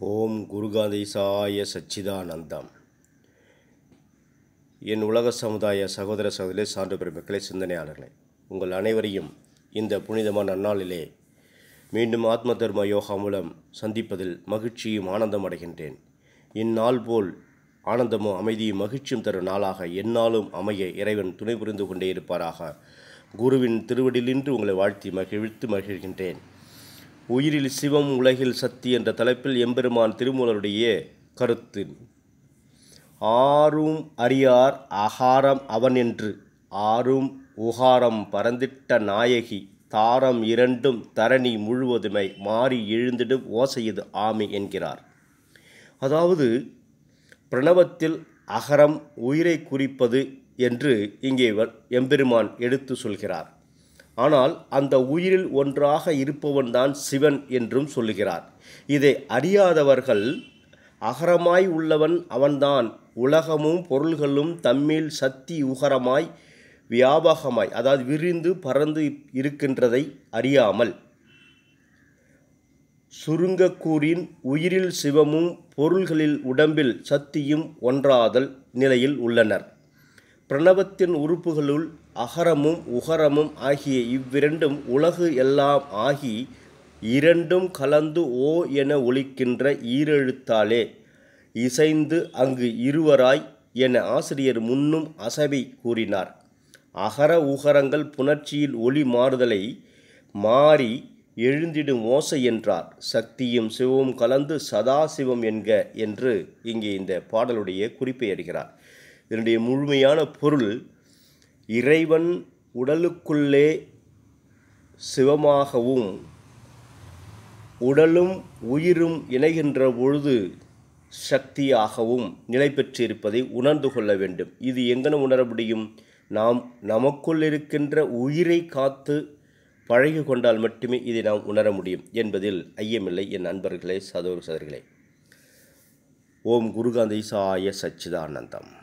ஓம் குருகாதீசாய சச்சிதானந்தம் என் உலக சமுதாய சகோதர சகோதரி சான்று பெருமக்களே சிந்தனையாளர்களே உங்கள் அனைவரையும் இந்த புனிதமான நன்னாளிலே மீண்டும் ஆத்ம தர்ம யோகா மூலம் சந்திப்பதில் மகிழ்ச்சியும் ஆனந்தம் அடைகின்றேன் இந்நாள் போல் ஆனந்தமும் அமைதியும் மகிழ்ச்சியும் தரும் நாளாக எந்நாளும் அமைய இறைவன் துணை புரிந்து கொண்டே இருப்பாராக குருவின் திருவடியிலின்று உங்களை வாழ்த்தி மகிழ்த்து மகிழ்கின்றேன் உயிரில் சிவம் உலகில் சக்தி என்ற தலைப்பில் எம்பெருமான் திருமூலருடைய கருத்து ஆரும் அறியார் அகாரம் அவன் என்று ஆரும் உகாரம் பரந்திட்ட நாயகி தாரம் இரண்டும் தரணி முழுவதுமை மாறி எழுந்திடும் ஓசையது ஆமி என்கிறார் அதாவது பிரணவத்தில் அகரம் உயிரை குறிப்பது என்று இங்கே வ- எம்பெருமான் எடுத்து சொல்கிறார் ஆனால் அந்த உயிரில் ஒன்றாக இருப்பவன்தான் சிவன் என்றும் சொல்லுகிறார் இதை அறியாதவர்கள் அகரமாய் உள்ளவன் அவன்தான் உலகமும் பொருள்களும் தம்மில் சக்தி உகரமாய் வியாபகமாய் அதாவது விரிந்து பறந்து இருக்கின்றதை அறியாமல் சுருங்கக்கூறின் உயிரில் சிவமும் பொருள்களில் உடம்பில் சக்தியும் ஒன்றாதல் நிலையில் உள்ளனர் பிரணவத்தின் உறுப்புகளுள் அகரமும் உகரமும் ஆகிய இவ்விரண்டும் உலகு எல்லாம் ஆகி இரண்டும் கலந்து ஓ என ஒலிக்கின்ற ஈரெழுத்தாலே இசைந்து அங்கு இருவராய் என ஆசிரியர் முன்னும் அசபை கூறினார் அகர உகரங்கள் புணர்ச்சியில் ஒளி மாறுதலை மாறி எழுந்திடும் ஓசை என்றார் சக்தியும் சிவமும் கலந்து சதாசிவம் என்க என்று இங்கே இந்த பாடலுடைய குறிப்பை அறிகிறார் இதனுடைய முழுமையான பொருள் இறைவன் உடலுக்குள்ளே சிவமாகவும் உடலும் உயிரும் இணைகின்ற பொழுது சக்தியாகவும் நிலை பெற்றிருப்பதை உணர்ந்து கொள்ள வேண்டும் இது எங்கன உணர முடியும் நாம் நமக்குள் இருக்கின்ற உயிரை காத்து பழகி கொண்டால் மட்டுமே இதை நாம் உணர முடியும் என்பதில் ஐயமில்லை என் நண்பர்களே சதோர் சதர்களே ஓம் குருகாந்த ஈசாய சச்சிதானந்தம்